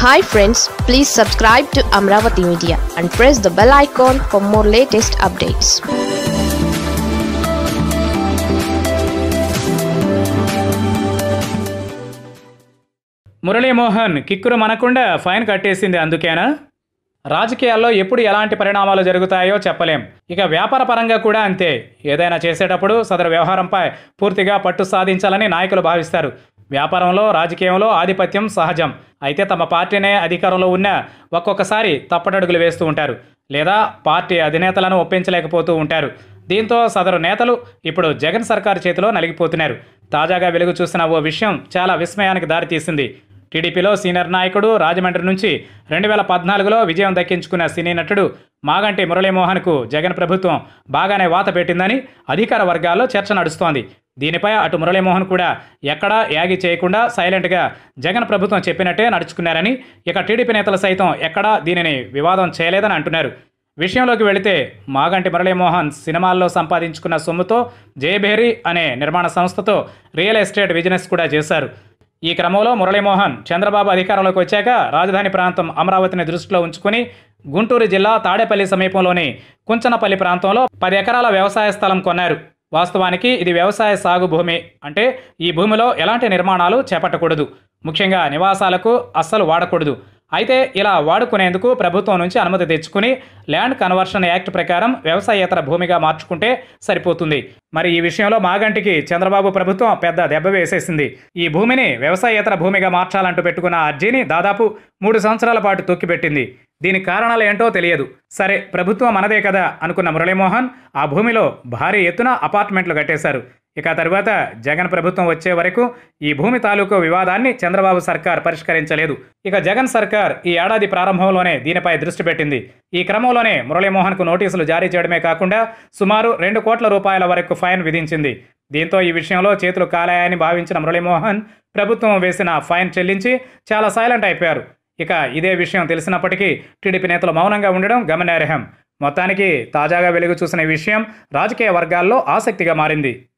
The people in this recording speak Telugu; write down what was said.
hi friends please subscribe to Amaravati media and press the bell icon for more latest updates Murali Mohan కిక్కురు మనకుండా ఫైన్ కట్టేసింది అందుకేనా రాజకీయాల్లో ఎప్పుడు ఎలాంటి పరిణామాలు జరుగుతాయో చెప్పలేం ఇక వ్యాపార పరంగా కూడా అంతే ఏదైనా చేసేటప్పుడు సదరు వ్యవహారంపై పూర్తిగా పట్టు సాధించాలని నాయకులు భావిస్తారు వ్యాపారంలో రాజకీయంలో ఆధిపత్యం సహజం అయితే తమ పార్టీనే అధికారంలో ఉన్న ఒక్కొక్కసారి తప్పటడుగులు వేస్తూ ఉంటారు లేదా పార్టీ అధినేతలను ఒప్పించలేకపోతూ ఉంటారు దీంతో సదరు నేతలు ఇప్పుడు జగన్ సర్కార్ చేతిలో నలిగిపోతున్నారు తాజాగా వెలుగు చూసిన ఓ విషయం చాలా విస్మయానికి దారితీసింది టీడీపీలో సీనియర్ నాయకుడు రాజమండ్రి నుంచి రెండు వేల పద్నాలుగులో విజయం దక్కించుకున్న సినీ నటుడు మాగంటి మురళీమోహన్కు జగన్ ప్రభుత్వం బాగానే వాత పెట్టిందని అధికార వర్గాల్లో చర్చ నడుస్తోంది దీనిపై అటు మురళీమోహన్ కూడా ఎక్కడా యాగి చేయకుండా సైలెంట్గా జగన్ ప్రభుత్వం చెప్పినట్టే నడుచుకున్నారని ఇక టీడీపీ నేతలు సైతం ఎక్కడా దీనిని వివాదం చేయలేదని అంటున్నారు విషయంలోకి వెళితే మాగంటి మురళీమోహన్ సినిమాల్లో సంపాదించుకున్న సొమ్ముతో జయభేరి అనే నిర్మాణ సంస్థతో రియల్ ఎస్టేట్ బిజినెస్ కూడా చేశారు ఈ క్రమంలో మురళీమోహన్ చంద్రబాబు అధికారంలోకి వచ్చాక రాజధాని ప్రాంతం అమరావతిని దృష్టిలో ఉంచుకుని గుంటూరు జిల్లా తాడేపల్లి సమీపంలోని కుంచనపల్లి ప్రాంతంలో పది ఎకరాల వ్యవసాయ స్థలం కొన్నారు వాస్తవానికి ఇది వ్యవసాయ సాగు భూమి అంటే ఈ భూమిలో ఎలాంటి నిర్మాణాలు చేపట్టకూడదు ముఖ్యంగా నివాసాలకు అస్సలు వాడకూడదు అయితే ఇలా వాడుకునేందుకు ప్రభుత్వం నుంచి అనుమతి తెచ్చుకుని ల్యాండ్ కన్వర్షన్ యాక్ట్ ప్రకారం వ్యవసాయేతర భూమిగా మార్చుకుంటే సరిపోతుంది మరి ఈ విషయంలో మాగంటికి చంద్రబాబు ప్రభుత్వం పెద్ద దెబ్బ వేసేసింది ఈ భూమిని వ్యవసాయేతర భూమిగా మార్చాలంటూ పెట్టుకున్న అర్జీని దాదాపు మూడు సంవత్సరాల పాటు తొక్కిపెట్టింది దీనికి కారణాలు ఏంటో తెలియదు సరే ప్రభుత్వం మనదే కదా అనుకున్న మురళీమోహన్ ఆ భూమిలో భారీ ఎత్తున అపార్ట్మెంట్లు కట్టేశారు ఇక తర్వాత జగన్ ప్రభుత్వం వచ్చే వరకు ఈ భూమి తాలూకు వివాదాన్ని చంద్రబాబు సర్కార్ పరిష్కరించలేదు ఇక జగన్ సర్కార్ ఈ ఏడాది ప్రారంభంలోనే దీనిపై దృష్టి పెట్టింది ఈ క్రమంలోనే మురళీమోహన్కు నోటీసులు జారీ చేయడమే కాకుండా సుమారు రెండు కోట్ల రూపాయల వరకు ఫైన్ విధించింది దీంతో ఈ విషయంలో చేతులు కాలాయని భావించిన మురళీమోహన్ ప్రభుత్వం వేసిన ఫైన్ చెల్లించి చాలా సైలెంట్ అయిపోయారు ఇక ఇదే విషయం తెలిసినప్పటికీ టీడీపీ నేతలు మౌనంగా ఉండడం గమనార్హం మొత్తానికి తాజాగా వెలుగు చూసిన ఈ విషయం రాజకీయ వర్గాల్లో ఆసక్తిగా మారింది